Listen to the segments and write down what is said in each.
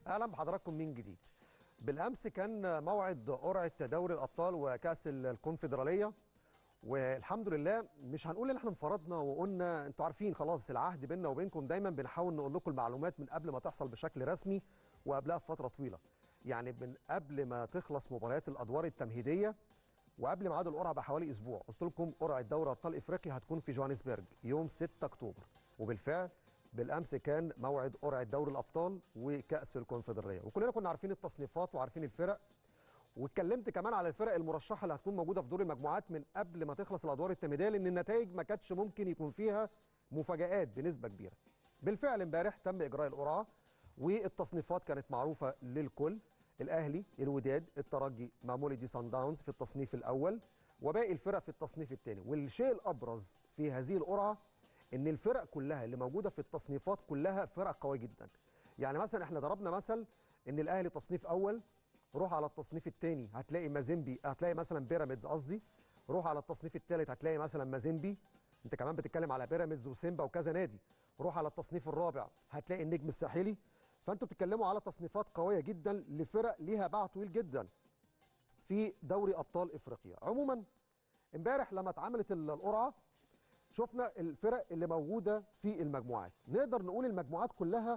اهلا بحضراتكم من جديد بالامس كان موعد قرعه دوري الابطال وكاس الكونفدراليه والحمد لله مش هنقول ان احنا انفرضنا وقلنا انتوا عارفين خلاص العهد بيننا وبينكم دايما بنحاول نقول لكم المعلومات من قبل ما تحصل بشكل رسمي وقبلها بفتره طويله يعني من قبل ما تخلص مباريات الادوار التمهيديه وقبل ميعاد القرعه بحوالي اسبوع قلت لكم قرعه دوري ابطال افريقيا هتكون في جوهانسبرج يوم 6 اكتوبر وبالفعل بالامس كان موعد قرعه دوري الابطال وكاس الكونفدراليه وكلنا كنا عارفين التصنيفات وعارفين الفرق واتكلمت كمان على الفرق المرشحه اللي هتكون موجوده في دور المجموعات من قبل ما تخلص الادوار التمهيديه لان النتائج ما كانتش ممكن يكون فيها مفاجات بنسبه كبيره. بالفعل امبارح تم اجراء القرعه والتصنيفات كانت معروفه للكل الاهلي الوداد الترجي ماموليدي سان داونز في التصنيف الاول وباقي الفرق في التصنيف الثاني والشيء الابرز في هذه القرعه ان الفرق كلها اللي موجوده في التصنيفات كلها فرق قويه جدا يعني مثلا احنا ضربنا مثل ان الاهلي تصنيف اول روح على التصنيف الثاني هتلاقي مازيمبي هتلاقي مثلا بيراميدز قصدي روح على التصنيف الثالث هتلاقي مثلا مازيمبي انت كمان بتتكلم على بيراميدز وسيمبا وكذا نادي روح على التصنيف الرابع هتلاقي النجم الساحلي فانتوا بتتكلموا على تصنيفات قويه جدا لفرق ليها باع طويل جدا في دوري ابطال افريقيا عموما امبارح لما اتعملت القرعه شفنا الفرق اللي موجوده في المجموعات نقدر نقول المجموعات كلها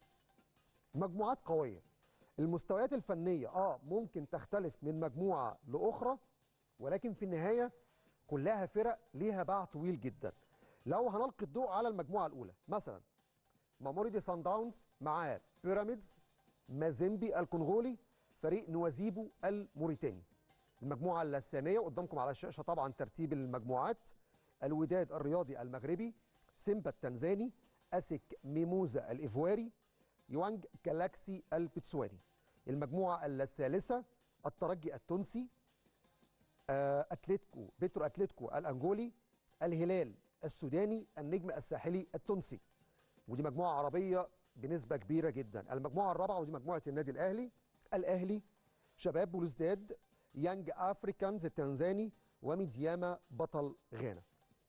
مجموعات قويه المستويات الفنيه اه ممكن تختلف من مجموعه لاخرى ولكن في النهايه كلها فرق ليها باع طويل جدا لو هنلقي الضوء على المجموعه الاولى مثلا ماموريدي سان داونز معاه بيراميدز مازيمبي الكونغولي فريق نوازيبو الموريتاني المجموعه الثانيه قدامكم على الشاشه طبعا ترتيب المجموعات الوداد الرياضي المغربي سيمبا التنزاني اسك ميموزا الايفواري يوانج جالاكسي البتسواني المجموعه الثالثه الترجي التونسي اتلتيكو بيترو اتلتيكو الانجولي الهلال السوداني النجم الساحلي التونسي ودي مجموعه عربيه بنسبه كبيره جدا المجموعه الرابعه ودي مجموعه النادي الاهلي الاهلي شباب بلوزداد يانج افريكانز التنزاني وميدياما بطل غانا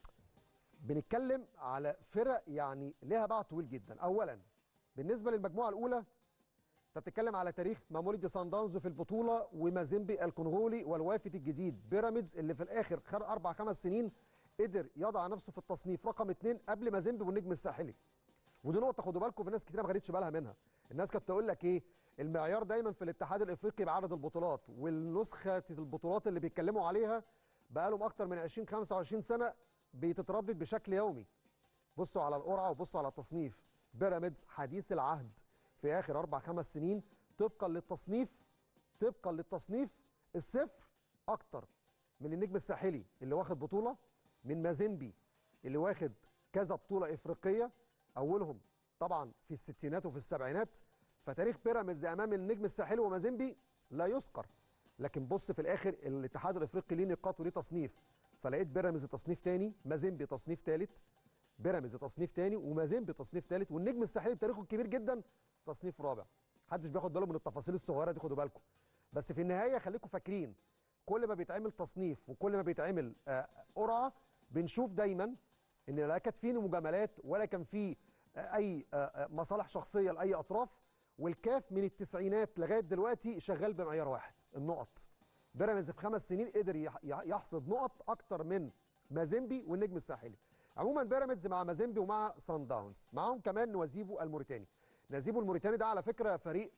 بنتكلم على فرق يعني لها باع طويل جدا اولا بالنسبه للمجموعه الاولى انت بتتكلم على تاريخ ماموريدي سان داونز في البطوله ومازيمبي الكونغولي والوافد الجديد بيراميدز اللي في الاخر خد اربع خمس سنين قدر يضع نفسه في التصنيف رقم اثنين قبل مازيمبي والنجم الساحلي ودي نقطه خدوا بالكم في ناس كتير ما خدتش بالها منها الناس كانت تقول لك ايه المعيار دايما في الاتحاد الافريقي بعدد البطولات والنسخه البطولات اللي بيتكلموا عليها بقالهم اكتر من 20 25 سنه بتتردد بشكل يومي بصوا على القرعه وبصوا على التصنيف بيراميدز حديث العهد في اخر اربع خمس سنين طبقا للتصنيف طبقا للتصنيف الصفر اكتر من النجم الساحلي اللي واخد بطوله من مازيمبي اللي واخد كذا بطوله افريقيه اولهم طبعا في الستينات وفي السبعينات فتاريخ بيراميدز امام النجم الساحلي ومازيمبي لا يذكر لكن بص في الاخر الاتحاد الافريقي ليه نقاط وليه تصنيف فلقيت بيراميدز تصنيف ثاني مازيمبي تصنيف ثالث بيراميدز تصنيف ثاني ومازيمبي تصنيف ثالث والنجم الساحلي بتاريخه الكبير جدا تصنيف رابع محدش بياخد باله من التفاصيل الصغيره دي خدوا بالكم بس في النهايه خليكم فاكرين كل ما بيتعمل تصنيف وكل ما بيتعمل قرعه بنشوف دايما ان لا كانت في مجاملات ولا كان في اي مصالح شخصيه لاي اطراف والكاف من التسعينات لغايه دلوقتي شغال بمعيار واحد النقط بيراميدز في خمس سنين قدر يحصد نقط اكتر من مازيمبي والنجم الساحلي عموما بيراميدز مع مازيمبي ومع سان داونز معاهم كمان نوازيبو الموريتاني نازيبو الموريتاني ده على فكره فريق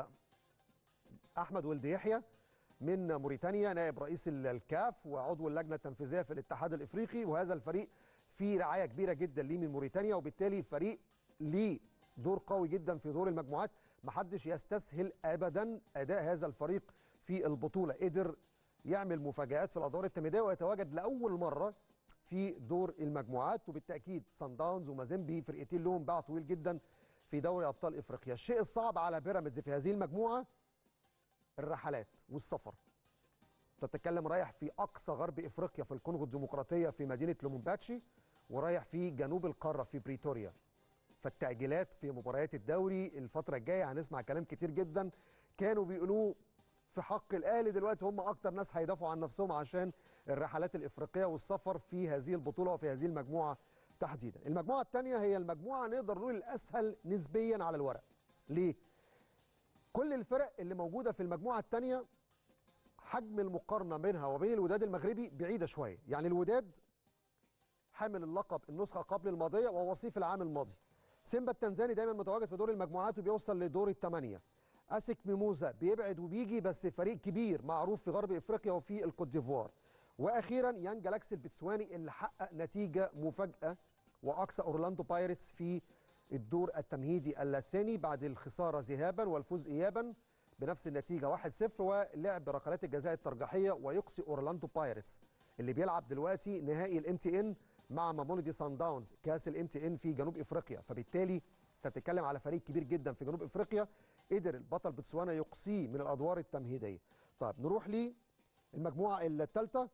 احمد ولد يحيى من موريتانيا نائب رئيس الكاف وعضو اللجنه التنفيذيه في الاتحاد الافريقي وهذا الفريق فيه رعايه كبيره جدا ليه من موريتانيا وبالتالي فريق ليه دور قوي جدا في دور المجموعات محدش يستسهل ابدا اداء هذا الفريق في البطوله قدر يعمل مفاجات في الادوار التمهيديه ويتواجد لاول مره في دور المجموعات وبالتاكيد سان داونز ومازيمبي فرقتين لهم باع طويل جدا في دوري ابطال افريقيا الشيء الصعب على بيراميدز في هذه المجموعه الرحلات والسفر انت بتتكلم رايح في اقصى غرب افريقيا في الكونغو الديمقراطيه في مدينه لومومباتشي ورايح في جنوب القاره في بريتوريا فالتأجيلات في مباريات الدوري الفترة الجاية هنسمع كلام كتير جدا كانوا بيقولوه في حق الأهلي دلوقتي هم أكتر ناس هيدافعوا عن نفسهم عشان الرحلات الإفريقية والسفر في هذه البطولة وفي هذه المجموعة تحديدا المجموعة الثانية هي المجموعة نقدر نقول الأسهل نسبيا على الورق ليه؟ الفرق اللي موجوده في المجموعه الثانيه حجم المقارنه بينها وبين الوداد المغربي بعيده شويه يعني الوداد حامل اللقب النسخه قبل الماضيه وهو وصيف العام الماضي سيمبا التنزاني دايما متواجد في دور المجموعات وبيوصل لدور الثمانيه اسك ميموزا بيبعد وبيجي بس فريق كبير معروف في غرب افريقيا وفي الكوت ديفوار واخيرا يان جالاكسي البتسواني اللي حقق نتيجه مفاجاه واقصى اورلاندو بايرتس في الدور التمهيدي الثاني بعد الخساره ذهابا والفوز ايابا بنفس النتيجه 1-0 ولعب بركلات الجزاء الترجيحيه ويقصي اورلاندو بايرتس اللي بيلعب دلوقتي نهائي الام تي ان مع مامولدي سان داونز كاس الام تي ان في جنوب افريقيا فبالتالي انت بتتكلم على فريق كبير جدا في جنوب افريقيا قدر البطل بتسوانا يقصيه من الادوار التمهيديه طيب نروح للمجموعه الثالثه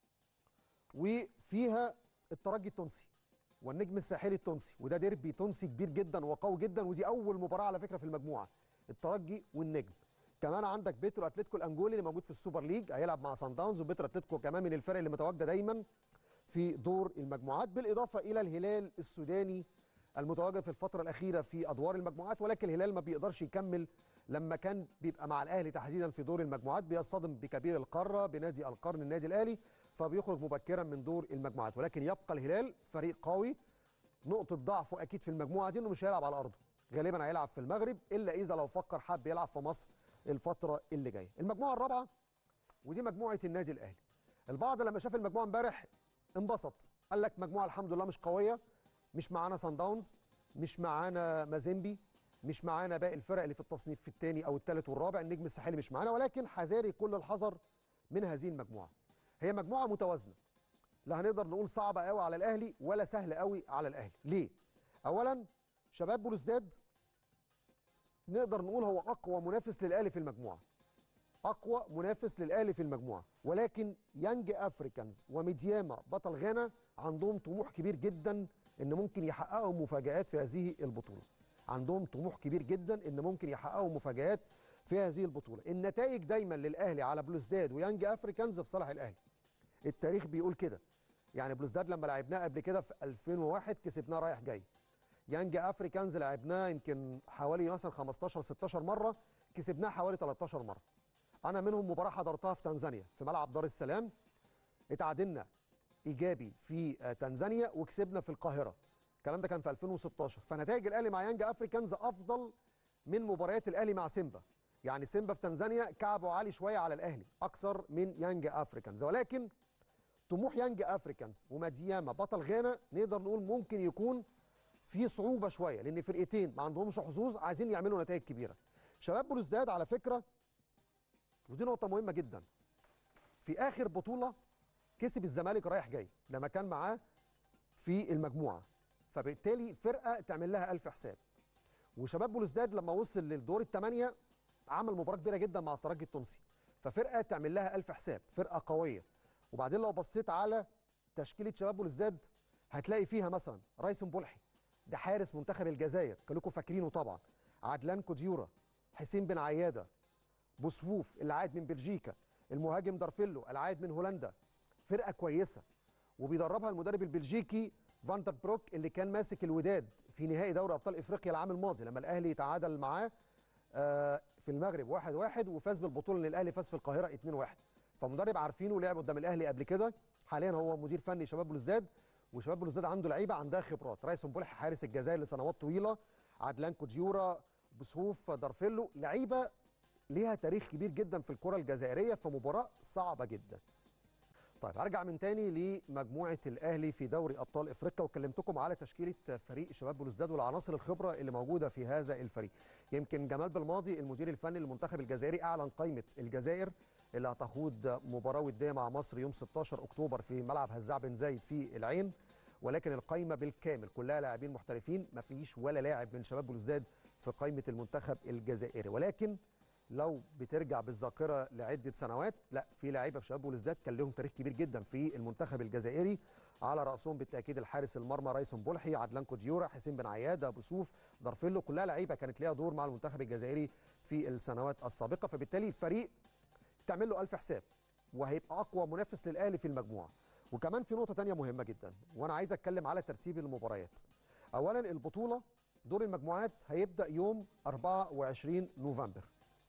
وفيها الترجي التونسي والنجم الساحلي التونسي وده ديربي تونسي كبير جدا وقوي جدا ودي اول مباراه على فكره في المجموعه الترجي والنجم كمان عندك بيترو اتلتيكو الانجولي اللي موجود في السوبر ليج هيلعب مع سان داونز وبيترو اتلتيكو كمان من الفرق اللي متواجده دايما في دور المجموعات بالاضافه الى الهلال السوداني المتواجد في الفتره الاخيره في ادوار المجموعات ولكن الهلال ما بيقدرش يكمل لما كان بيبقى مع الاهلي تحديدا في دور المجموعات بيصطدم بكبير القاره بنادي القرن النادي الاهلي فبيخرج مبكرا من دور المجموعات ولكن يبقى الهلال فريق قوي نقطه ضعفه اكيد في المجموعه دي انه مش هيلعب على ارضه غالبا هيلعب في المغرب الا اذا لو فكر حب يلعب في مصر الفتره اللي جايه المجموعه الرابعه ودي مجموعه النادي الاهلي البعض لما شاف المجموعه امبارح انبسط قال لك مجموعه الحمد لله مش قويه مش معانا سان داونز مش معانا مازيمبي مش معانا باقي الفرق اللي في التصنيف في الثاني او الثالث والرابع النجم الساحلي مش معانا ولكن حذاري كل الحذر من هذه المجموعه هي مجموعه متوازنه لا هنقدر نقول صعبه قوي على الاهلي ولا سهله قوي على الاهلي ليه اولا شباب بلوزداد نقدر نقول هو اقوى منافس للاهلي في المجموعه اقوى منافس للاهلي في المجموعه ولكن يانج افريكانز وميدياما بطل غانا عندهم طموح كبير جدا ان ممكن يحققوا مفاجات في هذه البطوله عندهم طموح كبير جدا ان ممكن يحققوا مفاجات في هذه البطوله النتائج دايما للاهلي على بلوزداد ويانج افريكانز في صالح الاهلي التاريخ بيقول كده يعني بلوزداد لما لعبناه قبل كده في 2001 كسبناه رايح جاي يانج افريكانز لعبناه يمكن حوالي مثلا 15 16 مره كسبناه حوالي 13 مره انا منهم مباراه حضرتها في تنزانيا في ملعب دار السلام اتعادلنا ايجابي في تنزانيا وكسبنا في القاهره الكلام ده كان في 2016 فنتائج الاهلي مع يانج افريكانز افضل من مباريات الاهلي مع سيمبا يعني سيمبا في تنزانيا كعبه عالي شويه على الاهلي اكثر من يانج افريكانز ولكن طموح يانج افريكانز ومادياما بطل غانا نقدر نقول ممكن يكون في صعوبه شويه لان فرقتين ما عندهمش حظوظ عايزين يعملوا نتائج كبيره شباب بلوزداد على فكره ودي نقطه مهمه جدا في اخر بطوله كسب الزمالك رايح جاي لما كان معاه في المجموعه فبالتالي فرقه تعمل لها ألف حساب وشباب بلوزداد لما وصل للدور الثمانيه عمل مباراه كبيره جدا مع الترجي التونسي ففرقه تعمل لها ألف حساب فرقه قويه وبعدين لو بصيت على تشكيله شباب بلوزداد هتلاقي فيها مثلا رايسون بولحي ده حارس منتخب الجزائر كلكم فاكرينه طبعا عدلان كوديورا حسين بن عياده بوسفوف اللي عايد من بلجيكا المهاجم دارفيلو العايد من هولندا فرقه كويسه وبيدربها المدرب البلجيكي فاندر بروك اللي كان ماسك الوداد في نهائي دوري ابطال افريقيا العام الماضي لما الاهلي تعادل معاه في المغرب 1-1 واحد واحد وفاز بالبطوله ان الاهلي فاز في القاهره 2-1 فمدرب عارفينه لعب قدام الاهلي قبل كده حاليا هو مدير فني شباب بلوزداد وشباب بلوزداد عنده لعيبه عندها خبرات رايسون بولح حارس الجزائر لسنوات طويله عدلان كوديورا بصفوف دارفيلو لعيبه ليها تاريخ كبير جدا في الكره الجزائريه في مباراه صعبه جدا طيب هرجع من تاني لمجموعه الاهلي في دوري ابطال افريقيا وكلمتكم على تشكيله فريق شباب بلوزداد والعناصر الخبره اللي موجوده في هذا الفريق يمكن جمال بالماضي المدير الفني للمنتخب الجزائري اعلن قائمه الجزائر اللي هتخوض مباراه وديه مع مصر يوم 16 اكتوبر في ملعب هزاع بن زايد في العين ولكن القائمه بالكامل كلها لاعبين محترفين ما فيش ولا لاعب من شباب بلوزداد في قائمه المنتخب الجزائري ولكن لو بترجع بالذاكره لعده سنوات لا في لعيبه في شباب بلوزداد كان لهم تاريخ كبير جدا في المنتخب الجزائري على راسهم بالتاكيد الحارس المرمى رايسون بولحي عدلان كوديورا حسين بن عياد ابو سوف دارفيلو كلها لعيبه كانت ليها دور مع المنتخب الجزائري في السنوات السابقه فبالتالي فريق تعمل له ألف حساب وهيبقى اقوى منافس للاهلي في المجموعه وكمان في نقطه ثانيه مهمه جدا وانا عايز اتكلم على ترتيب المباريات اولا البطوله دور المجموعات هيبدا يوم 24 نوفمبر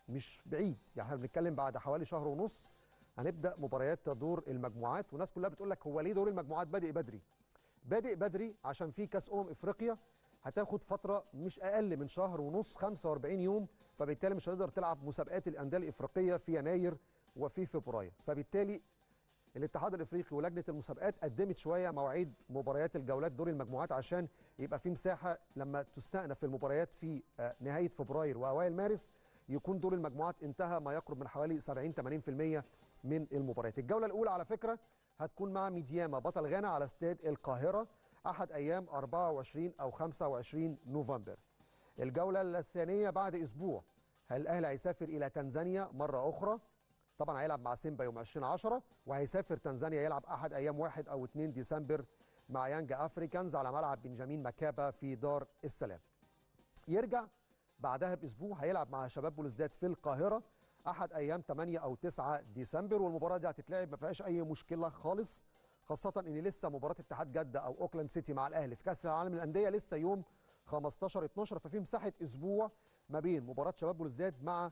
مش بعيد يعني احنا بنتكلم بعد حوالي شهر ونص هنبدا مباريات دور المجموعات والناس كلها بتقول لك هو ليه دور المجموعات بادئ بدري بادئ بدري عشان في كاس امم افريقيا هتاخد فتره مش اقل من شهر ونص 45 يوم فبالتالي مش هتقدر تلعب مسابقات الانديه الافريقيه في يناير وفي فبراير فبالتالي الاتحاد الافريقي ولجنه المسابقات قدمت شويه مواعيد مباريات الجولات دور المجموعات عشان يبقى في مساحه لما تستأنف المباريات في آه، نهايه فبراير واوائل مارس يكون دور المجموعات انتهى ما يقرب من حوالي 70 80% من المباريات. الجوله الاولى على فكره هتكون مع ميدياما بطل غانا على استاد القاهره احد ايام 24 او 25 نوفمبر. الجوله الثانيه بعد اسبوع هل الاهلي هيسافر الى تنزانيا مره اخرى طبعا هيلعب مع سيمبا يوم 20 10 وهيسافر تنزانيا يلعب احد ايام 1 او 2 ديسمبر مع يانج افريكانز على ملعب بنجامين مكابا في دار السلام. يرجع بعدها باسبوع هيلعب مع شباب بلوزداد في القاهره احد ايام 8 او 9 ديسمبر والمباراه دي هتتلعب ما فيهاش اي مشكله خالص خاصه ان لسه مباراه اتحاد جده او اوكلاند سيتي مع الاهلي في كاس العالم للانديه لسه يوم 15 12 ففي مساحه اسبوع ما بين مباراه شباب بلوزداد مع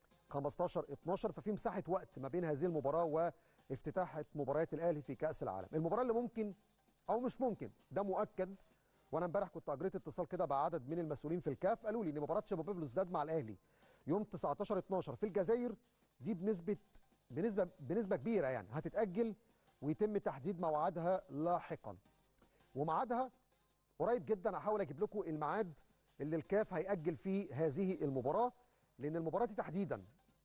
15 12 ففي مساحه وقت ما بين هذه المباراه وافتتاح مباريات الاهلي في كاس العالم المباراه اللي ممكن او مش ممكن ده مؤكد وانا امبارح كنت اجريت اتصال كده بعدد من المسؤولين في الكاف قالوا لي ان مباراه شباب بلوزداد مع الاهلي يوم 19 12 في الجزائر دي بنسبه بنسبه بنسبه كبيره يعني هتتاجل ويتم تحديد موعدها لاحقا وميعادها قريب جدا هحاول اجيب لكم الميعاد اللي الكاف هيأجل فيه هذه المباراه لان المباراه دي تحديدا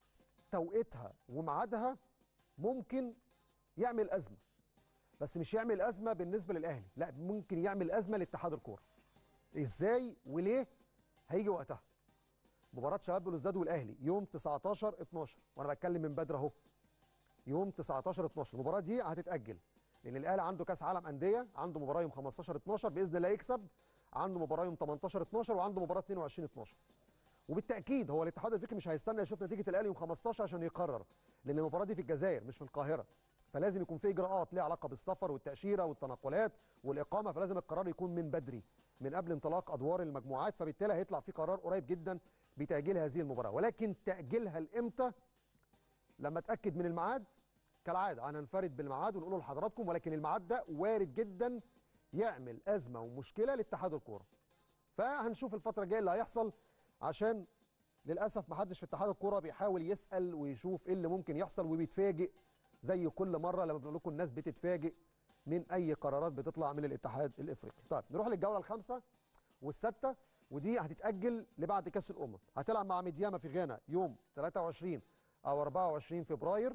توقيتها وميعادها ممكن يعمل ازمه بس مش يعمل ازمه بالنسبه للاهلي لا ممكن يعمل ازمه لاتحاد الكوره ازاي وليه هيجي وقتها مباراه شباب بلوزداد والاهلي يوم 19 12 وانا بتكلم من بدري اهو يوم 19 12 المباراه دي هتتاجل لان الاهلي عنده كاس عالم انديه عنده مباراه يوم 15 12 باذن الله يكسب عنده مباراه يوم 18 12 وعنده مباراه 22 12 وبالتاكيد هو الاتحاد الافريقي مش هيستنى يشوف نتيجه الاهلي يوم 15 عشان يقرر لان المباراه دي في الجزائر مش في القاهره فلازم يكون في اجراءات ليها علاقه بالسفر والتاشيره والتنقلات والاقامه فلازم القرار يكون من بدري من قبل انطلاق ادوار المجموعات فبالتالي هيطلع في قرار قريب جدا بتاجيل هذه المباراه ولكن تاجيلها لامتى لما اتاكد من الميعاد كالعاده هننفرد بالميعاد ونقوله لحضراتكم ولكن الميعاد ده وارد جدا يعمل ازمه ومشكله لاتحاد الكوره فهنشوف الفتره الجايه اللي هيحصل عشان للاسف ما حدش في اتحاد الكوره بيحاول يسال ويشوف ايه اللي ممكن يحصل وبيتفاجئ زي كل مره لما بنقول لكم الناس بتتفاجئ من اي قرارات بتطلع من الاتحاد الافريقي طيب نروح للجوله الخامسه والسادسه ودي هتتاجل لبعد كاس الامم هتلعب مع ميدياما في غانا يوم 23 او 24 فبراير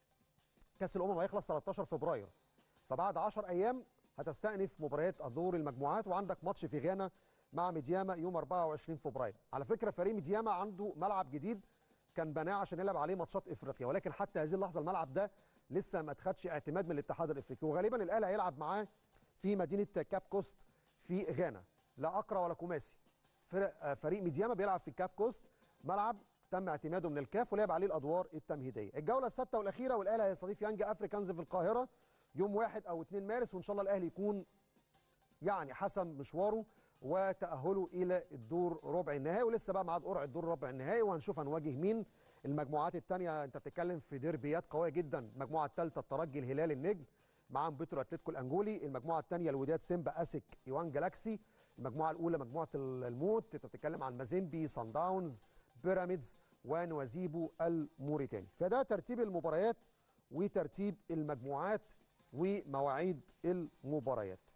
كاس الامم هيخلص 13 فبراير فبعد 10 ايام هتستأنف مباريات دور المجموعات وعندك ماتش في غانا مع ميدياما يوم 24 فبراير على فكره فريق ميدياما عنده ملعب جديد كان بناه عشان يلعب عليه ماتشات افريقيا ولكن حتى هذه اللحظه الملعب ده لسه ما اتخدش اعتماد من الاتحاد الافريقي وغالبا الاهلي هيلعب معاه في مدينه كاب كوست في غانا لا اقرا ولا كوماسي فرق فريق ميدياما بيلعب في كاب كوست ملعب تم اعتماده من الكاف ولعب عليه الادوار التمهيديه الجوله السادسه والاخيره والاهلي هيستضيف يانج افريكانز في القاهره يوم 1 او 2 مارس وان شاء الله الاهلي يكون يعني حسم مشواره وتاهله الى الدور ربع النهائي ولسه بقى ميعاد قرعه الدور ربع النهائي وهنشوف هنواجه مين المجموعات الثانيه انت بتتكلم في ديربيات قويه جدا المجموعه الثالثه الترجي الهلال النجم معاهم بيترو اتلتيكو الانجولي المجموعه الثانيه الوداد سيمبا اسك ايوان جالاكسي المجموعه الاولى مجموعه الموت انت بتتكلم عن مازيمبي سان داونز بيراميدز ونوازيبو الموريتاني فده ترتيب المباريات وترتيب المجموعات ومواعيد المباريات